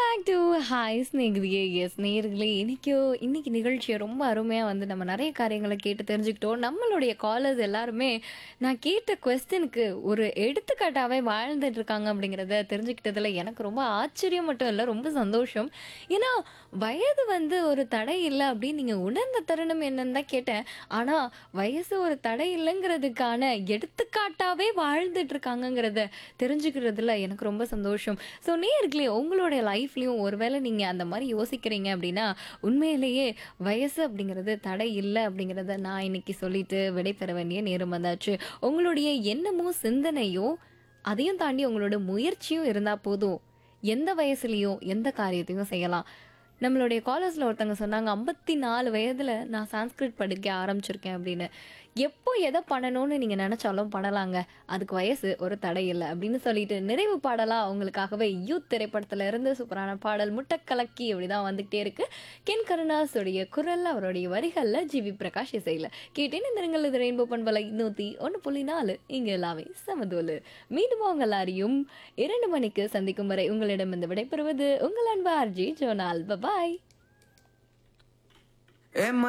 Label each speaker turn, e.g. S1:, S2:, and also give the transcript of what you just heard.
S1: back to hi ஸ்நேகிதியே எஸ் நேர்களே இன்னைக்கு இன்னைக்கு நிகழ்ச்சியை ரொம்ப அருமையாக வந்து நம்ம நிறைய காரியங்களை கேட்டு தெரிஞ்சுக்கிட்டோம் நம்மளுடைய காலர்ஸ் எல்லாருமே நான் கேட்ட கொஸ்டினுக்கு ஒரு எடுத்துக்காட்டாகவே வாழ்ந்துட்டு இருக்காங்க அப்படிங்கிறத தெரிஞ்சுக்கிட்டதுல எனக்கு ரொம்ப ஆச்சரியம் மட்டும் இல்லை ரொம்ப சந்தோஷம் ஏன்னா வயது வந்து ஒரு தடை இல்லை அப்படின்னு நீங்கள் உணர்ந்த தருணம் என்னன்னு தான் கேட்டேன் ஆனால் வயசு ஒரு தடை இல்லைங்கிறதுக்கான எடுத்துக்காட்டாகவே வாழ்ந்துட்டு இருக்காங்கங்கிறத தெரிஞ்சுக்கிறதுல எனக்கு ரொம்ப சந்தோஷம் ஸோ நேர்களே உங்களுடைய லைஃப்லையும் ஒருவேளை நீங்கள் அந்த மாதிரி யோசிக்கிறீங்க அப்படின்னா உண்மையிலேயே வயசு அப்படிங்கிறது தடை இல்லை அப்படிங்கிறத நான் இன்னைக்கு சொல்லிட்டு விடைபெற வேண்டிய நேரம் வந்தாச்சு உங்களுடைய எண்ணமோ சிந்தனையோ அதையும் தாண்டி உங்களோட முயற்சியும் இருந்தால் போதும் எந்த வயசுலேயும் எந்த காரியத்தையும் செய்யலாம் நம்மளுடைய காலேஜில் ஒருத்தவங்க சொன்னாங்க ஐம்பத்தி நாலு வயதில் நான் சான்ஸ்கிரிட் படிக்க ஆரம்பிச்சிருக்கேன் அப்படின்னு எப்போ எதை பண்ணணும்னு நீங்கள் நினச்சாலும் பண்ணலாங்க அதுக்கு வயசு ஒரு தடை இல்லை அப்படின்னு சொல்லிட்டு நிறைவு பாடலாக அவங்களுக்காகவே யூத் திரைப்படத்தில் இருந்து சூப்பரான பாடல் முட்டைக்கலக்கி அப்படி தான் வந்துக்கிட்டே இருக்கு கென் கருணாஸுடைய குரல் அவருடைய வரிகளில் ஜிவி பிரகாஷ் இசையில் கேட்டேன் இந்த நீங்கள் இது ரெயின்போ பண்பலை நூற்றி ஒன்று புள்ளி நாலு இங்கே எல்லாமே சமதோலு மீண்டும் அவங்க எல்லாரையும் இரண்டு மணிக்கு சந்திக்கும் வரை உங்களிடம் இந்த விடைபெறுவது உங்கள் அன்பு ஆர்ஜி ஜோனால் பபாய்
S2: Emma